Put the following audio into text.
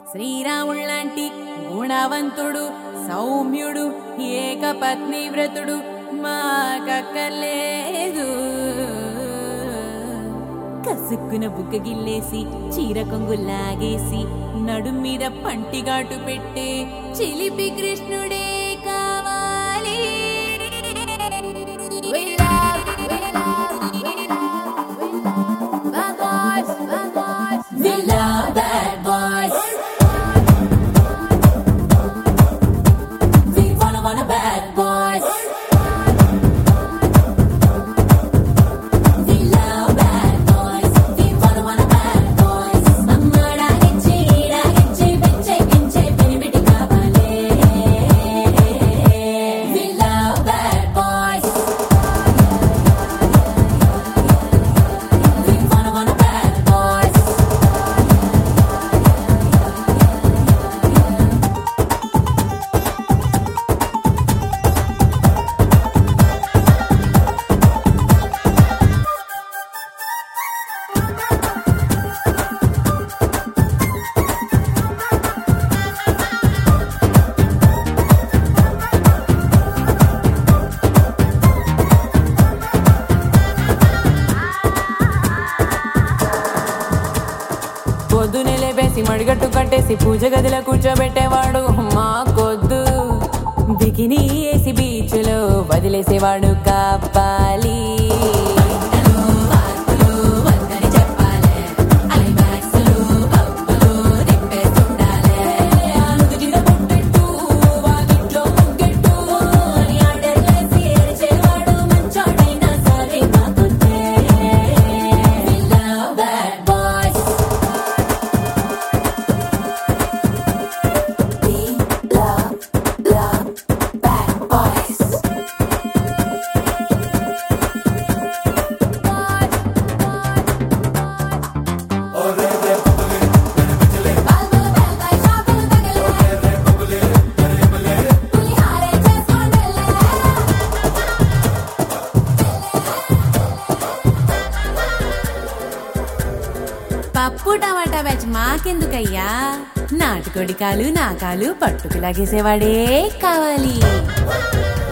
శ్రీరాముళ్ళంటి గుణవంతుడు సౌమ్యుడు ఏకపత్ని వ్రతుడు మాకక్కర్లేదు కసుక్కున బుగ్గ గిల్లేసి చీర కొంగు లాగేసి నడుం మీద పంటిగాటు పెట్టే చిలిపి కృష్ణుడే కావాలి We love, we love, we love, we love bad boys, bad boys. We love bad boys. We wanna wanna bad boys. We love bad boys. We wanna wanna bad boys. అమ్మడా గిచ్చి ఈడా గిచ్చి పిచ్చే గించే పినిమిటి కావాలే. We love bad boys. We wanna wanna bad boys. పొద్దునే లేపేసి మడిగట్టు కట్టేసి పూజ గదిలో కూర్చోబెట్టేవాడు మా కొద్దు bikini వేసి beach లో వదిలేసేవాడు కాపాలి Bad boys We love, love bad boys. పప్పు టమాటా బ్యాచ్ మాకెందుకయ్యా నాటుకోడి కాలు నా కాలు పట్టుకు లాగేసేవాడే కావాలి